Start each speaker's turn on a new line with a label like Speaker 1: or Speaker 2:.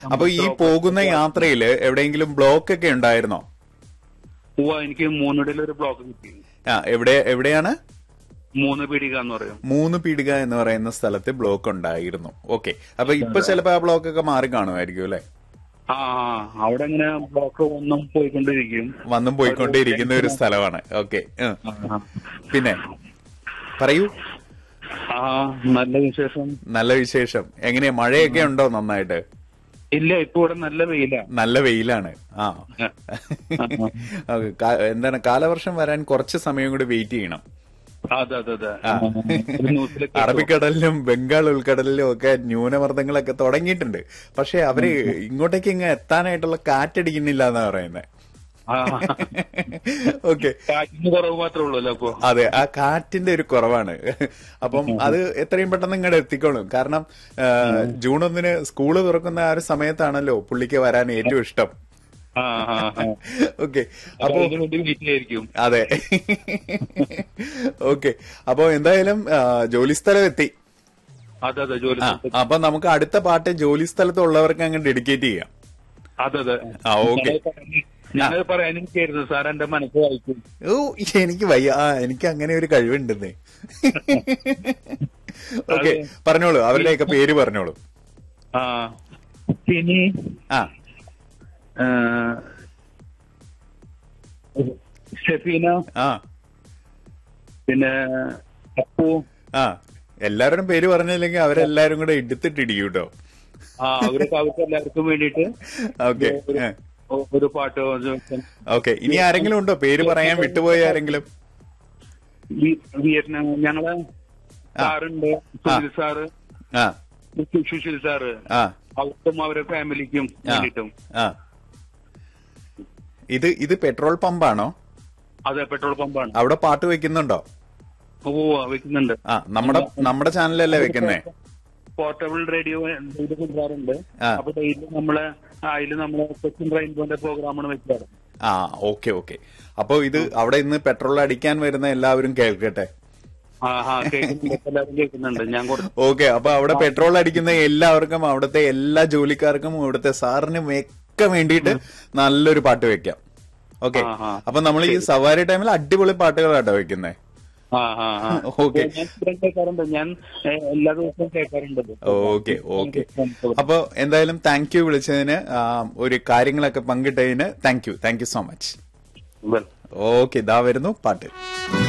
Speaker 1: അപ്പൊ ഈ പോകുന്ന യാത്രയിൽ എവിടെയെങ്കിലും ബ്ലോക്ക് ഒക്കെ ഉണ്ടായിരുന്നോ
Speaker 2: ഉവ്വ എനിക്ക് മൂന്നിടയിൽ ഒരു ബ്ലോക്ക് കിട്ടി
Speaker 1: ആ എവിടെ എവിടെയാണ്
Speaker 2: മൂന്ന് പീടിക എന്ന് പറയും
Speaker 1: മൂന്ന് പീടിക എന്ന് പറയുന്ന സ്ഥലത്ത് ബ്ലോക്ക് ഉണ്ടായിരുന്നു ഓക്കെ അപ്പൊ ഇപ്പൊ ചിലപ്പോ ആ ബ്ലോക്ക് ഒക്കെ മാറി കാണുമായിരിക്കും അല്ലെ
Speaker 2: ആ ആ അവിടെ ഇങ്ങനെ ബ്ലോക്ക് ഒന്നും പോയിക്കൊണ്ടിരിക്കും
Speaker 1: വന്നും പോയിക്കൊണ്ടേയിരിക്കുന്ന ഒരു സ്ഥലമാണ് ഓക്കെ
Speaker 2: ആ,
Speaker 1: പിന്നെ പറയൂ
Speaker 2: ആ നല്ല വിശേഷം
Speaker 1: നല്ല വിശേഷം എങ്ങനെയാ മഴയൊക്കെ ഉണ്ടോ നന്നായിട്ട്
Speaker 2: ഇല്ല ഇപ്പൊ ഇവിടെ നല്ല വെയിലാ
Speaker 1: നല്ല വെയിലാണ് ആ ഓക്കേ, കാ- എന്താണ് കാലവർഷം വരാൻ കുറച്ച് സമയം കൂടി വെയിറ്റ് ചെയ്യണം
Speaker 2: അതെ അതെ അതെ
Speaker 1: ആ.
Speaker 2: ഒരു ന്യൂസിലൊക്കെ
Speaker 1: അറബിക്കടലിലും ബംഗാൾ ഉൾക്കടലിലും ഒക്കെ ന്യൂനമർദ്ദങ്ങളൊക്കെ തുടങ്ങിയിട്ടുണ്ട് പക്ഷെ അവര് ഇങ്ങോട്ടേക്ക് ഇങ്ങ് എത്താനായിട്ടുള്ള കാറ്റടിക്കുന്നില്ല എന്നാ പറയുന്നത്
Speaker 2: ആ.
Speaker 1: ഓക്കെ
Speaker 2: കാറ്റിന് കുറവ് മാത്രമേ ഉള്ളൂ അല്ലേ അപ്പൊ
Speaker 1: അതെ ആ കാറ്റിന്റെ ഒരു കുറവാണ് അപ്പം അത് എത്രയും പെട്ടെന്ന് ഇങ്ങോട്ട് എത്തിക്കോളും കാരണം ആ, ജൂൺ ഒന്നിന് സ്കൂള് തുറക്കുന്ന ആ ഒരു സമയത്താണല്ലോ പുള്ളിക്ക് വരാൻ ഏറ്റവും ഇഷ്ടം
Speaker 2: ആ ആ ആ.
Speaker 1: ഓക്കെ
Speaker 2: അപ്പൊ
Speaker 1: അപ്പോ
Speaker 2: അതിന് വേണ്ടി വീട്ടിലായിരിക്കും
Speaker 1: അതെ ഓക്കെ അപ്പോ എന്തായാലും ആ, ജോലി സ്ഥലം എത്തി
Speaker 2: അതെ അതെ ജോലി
Speaker 1: ആ,
Speaker 2: സ്ഥലത്ത്.
Speaker 1: അപ്പൊ നമുക്ക് അടുത്ത പാട്ട് ജോലി സ്ഥലത്തുള്ളവർക്ക് അങ്ങ് ഡെഡിക്കേറ്റ് ചെയ്യാം
Speaker 2: അതെ അതെ
Speaker 1: ആ, ഓക്കേ.
Speaker 2: ഞാനത് പറയാൻ- ഞാനത് പറയാനിരിക്കായിരുന്നു സാർ എന്റെ മനസ്സ് വായിക്കും
Speaker 1: ഓ എനിക്ക് വയ്യ ആ എനിക്ക് അങ്ങനെ ഒരു കഴിവുണ്ടെന്നേ ഓക്കെ പറഞ്ഞോളൂ അവരുടെയൊക്കെ പേര് പറഞ്ഞോളൂ
Speaker 2: ആ പിന്നെ
Speaker 1: ആ
Speaker 2: ആ, ഷെഫീന
Speaker 1: ആ
Speaker 2: പിന്നെ അപ്പു
Speaker 1: ആ എല്ലാവരുടെയും പേര് പറഞ്ഞില്ലെങ്കിൽ അവരെല്ലാരും കൂടെ എടുത്തിട്ടിടിക്കും കേട്ടോ
Speaker 2: ആ അവർക്ക് അവർക്ക് എല്ലാവർക്കും വേണ്ടിയിട്ട്
Speaker 1: ഓക്കെ
Speaker 2: ഒ- ഒരു പാട്ട് ഒരു
Speaker 1: ഓക്കെ ഇനി ആരെങ്കിലും ഉണ്ടോ പേര് പറയാൻ വിട്ടുപോയ ആരെങ്കിലും
Speaker 2: വി- വിയറ്റ്നാം ഞങ്ങളെ സാറുണ്ട് സുനിൽ സാറ്
Speaker 1: ആ
Speaker 2: സു- സുശീൽ സാറ്
Speaker 1: ആ
Speaker 2: അവർക്കും അവരുടെ ഫാമിലിക്കും വേണ്ടിയിട്ടും
Speaker 1: ആ ഇത് ഇത് പെട്രോൾ പമ്പാണോ
Speaker 2: അതെ പെട്രോൾ പമ്പാണ്
Speaker 1: അവിടെ പാട്ട് വെക്കുന്നുണ്ടോ
Speaker 2: ഓ വെക്കുന്നുണ്ട്
Speaker 1: ആ നമ്മുടെ നമ്മുടെ ചാനലല്ലേ വെക്കുന്നേ
Speaker 2: പോർട്ടബിൾ റേഡിയോ ഡെയിലി കൊടുക്കാറുണ്ട്
Speaker 1: ആ.
Speaker 2: അപ്പൊ ഡെയിലി നമ്മള് അതിൽ നമ്മള് കൊച്ചിൻ റെയിൻബോന്റെ പ്രോഗ്രാമാണ് വെക്കാറ്
Speaker 1: ആ ഓക്കെ ഓക്കെ അപ്പൊ ഇത് അവിടെ ഇന്ന് പെട്രോൾ അടിക്കാൻ വരുന്ന എല്ലാവരും കേൾക്കട്ടെ
Speaker 2: ആ ഹാ കേൾക്കുന്നുണ്ട് എല്ലാവരും കേൾക്കുന്നുണ്ട് ഞാൻ കുറച്ച്
Speaker 1: ഓക്കെ അപ്പൊ അവിടെ പെട്രോൾ അടിക്കുന്ന എല്ലാവർക്കും അവിടുത്തെ എല്ലാ ജോലിക്കാർക്കും ഇവിടുത്തെ സാറിനും ഒക്കെ വേണ്ടിയിട്ട് നല്ലൊരു പാട്ട് വെക്കാം ഓക്കെ
Speaker 2: ആ, ആ.
Speaker 1: അപ്പൊ നമ്മൾ ഈ സവാരി ടൈമിൽ അടിപൊളി പാട്ടുകളാട്ടോ വെക്കുന്നേ
Speaker 2: ആ ആ ആ
Speaker 1: ഓക്കെ
Speaker 2: ഞാൻ സ്ഥിരം കേൾക്കാറുണ്ട് ഞാൻ ഏ, എല്ലാ ദിവസവും കേൾക്കാറുണ്ട് ഇത്.
Speaker 1: ഓക്കെ ഓക്കെ അപ്പൊ എന്തായാലും താങ്ക് യു വിളിച്ചതിന് ആ, ഒരു കാര്യങ്ങളൊക്കെ പങ്കിട്ടതിന് thank you thank you so much
Speaker 2: well
Speaker 1: okay ഇതാ വരുന്നു പാട്ട്